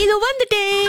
இது வந்துட்டேன்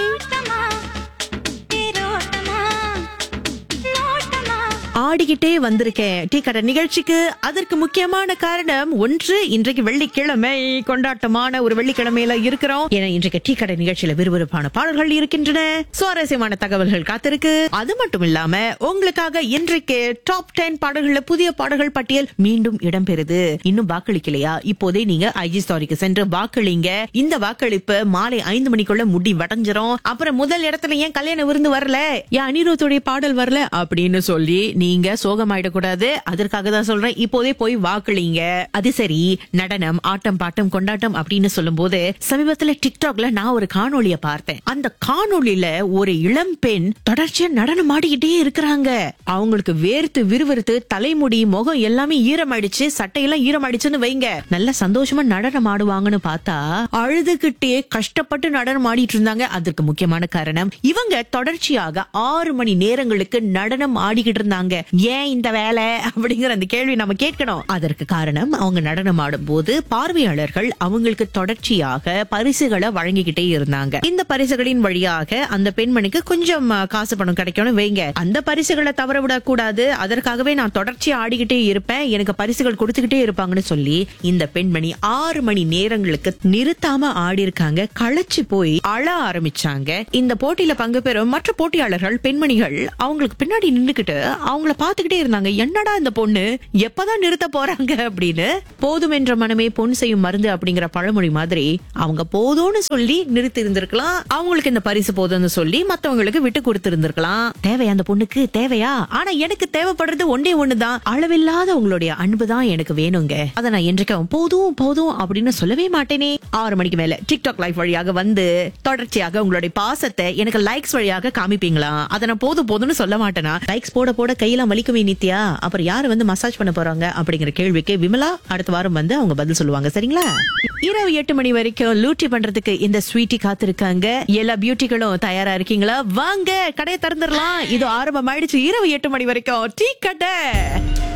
ஆடிக்கிட்டே வந்திருக்கேன் டீ கடை நிகழ்ச்சிக்கு அதற்கு முக்கியமான காரணம் ஒன்று இன்றைக்கு வெள்ளிக்கிழமை கொண்டாட்டமான ஒரு வெள்ளிக்கிழமையில இருக்கிறோம் ஏன்னா இன்றைக்கு டீ கடை நிகழ்ச்சியில விறுவிறுப்பான பாடல்கள் இருக்கின்றன சுவாரஸ்யமான தகவல்கள் காத்திருக்கு அது மட்டும் இல்லாம உங்களுக்காக இன்றைக்கு டாப் டென் பாடல்கள்ல புதிய பாடல்கள் பட்டியல் மீண்டும் இடம்பெறுது இன்னும் வாக்களிக்கலையா இப்போதே நீங்க ஐஜி ஸ்டாரிக்கு சென்று வாக்களிங்க இந்த வாக்களிப்பு மாலை ஐந்து மணிக்குள்ள முடி வடைஞ்சிரும் அப்புறம் முதல் இடத்துல ஏன் கல்யாண விருந்து வரல ஏன் அனிருத்துடைய பாடல் வரல அப்படின்னு சொல்லி நீங்க சோகமாயிடக்கூடாது அதற்காக தான் சொல்றேன் இப்போதே போய் வாக்களிங்க அது சரி நடனம் ஆட்டம் பாட்டம் கொண்டாட்டம் அப்படின்னு சொல்லும் போது சமீபத்துல டிக்டாக்ல நான் ஒரு காணொளிய பார்த்தேன் அந்த காணொளியில ஒரு இளம் பெண் தொடர்ச்சியா நடனம் ஆடிக்கிட்டே இருக்கிறாங்க அவங்களுக்கு வேர்த்து விறுவிறுத்து தலைமுடி முகம் எல்லாமே ஈரமாயிடுச்சு சட்டையெல்லாம் ஈரமாயிடுச்சுன்னு வைங்க நல்ல சந்தோஷமா நடனம் ஆடுவாங்கன்னு பார்த்தா அழுதுகிட்டே கஷ்டப்பட்டு நடனம் ஆடிட்டு இருந்தாங்க அதற்கு முக்கியமான காரணம் இவங்க தொடர்ச்சியாக ஆறு மணி நேரங்களுக்கு நடனம் ஆடிக்கிட்டு இருந்தாங்க ஏன் இந்த வேலை அப்படிங்கிற அந்த கேள்வி நம்ம கேட்கணும் அதற்கு காரணம் அவங்க நடனம் ஆடும் போது பார்வையாளர்கள் அவங்களுக்கு தொடர்ச்சியாக பரிசுகளை வழங்கிக்கிட்டே இருந்தாங்க இந்த பரிசுகளின் வழியாக அந்த பெண்மணிக்கு கொஞ்சம் அஹ், காசு பணம் கிடைக்கும்னு வைங்க அந்த பரிசுகளை தவற விடக்கூடாது அதற்காகவே நான் தொடர்ச்சியா ஆடிக்கிட்டே இருப்பேன் எனக்கு பரிசுகள் கொடுத்துக்கிட்டே இருப்பாங்கன்னு சொல்லி இந்த பெண்மணி ஆறு மணி நேரங்களுக்கு நிறுத்தாம ஆடி இருக்காங்க களைச்சு போய் அழ ஆரம்பிச்சாங்க இந்த போட்டியில பங்கு பெறும் மற்ற போட்டியாளர்கள் பெண்மணிகள் அவங்களுக்கு பின்னாடி நின்னுக்கிட்டு அவங்கள பாத்துக்கிட்டே இருந்தாங்க என்னடா இந்த பொண்ணு எப்பதான் நிறுத்த போறாங்க அப்படின்னு போதும் என்ற மனமே பொன் செய்யும் மருந்து அப்படிங்கிற பழமொழி மாதிரி அவங்க போதும்னு சொல்லி நிறுத்தி இருந்திருக்கலாம் அவங்களுக்கு இந்த பரிசு போதும்னு சொல்லி மத்தவங்களுக்கு விட்டு கொடுத்து இருந்திருக்கலாம் தேவையா அந்த பொண்ணுக்கு தேவையா ஆனா எனக்கு தேவைப்படுறது ஒன்னே ஒண்ணுதான் அளவில்லாத உங்களுடைய அன்பு தான் எனக்கு வேணுங்க அதை நான் என்றைக்கும் போதும் போதும் அப்படின்னு சொல்லவே மாட்டேனே ஆறு மணிக்கு மேல டிக்டாக் லைஃப் வழியாக வந்து தொடர்ச்சியாக உங்களுடைய பாசத்தை எனக்கு லைக்ஸ் வழியாக காமிப்பீங்களா அதை நான் போதும் போதும்னு சொல்ல மாட்டேனா லைக்ஸ் போட போட கையெல்லாம் வலிக்குமே நித்யா அப்புறம் யாரு வந்து மசாஜ் பண்ண போறாங்க அப்படிங்கிற கேள்விக்கு விமலா அடுத்த வாரம் வந்து அவங்க பதில் சொல்லுவாங்க சரிங்களா இரவு எட்டு மணி வரைக்கும் லூட்டி பண்றதுக்கு இந்த ஸ்வீட்டி காத்திருக்காங்க எல்லா பியூட்டிகளும் தயாரா இருக்கீங்களா வாங்க கடையை திறந்துடலாம் இது ஆரம்பம் ஆயிடுச்சு இரவு எட்டு மணி வரைக்கும் டீ கடை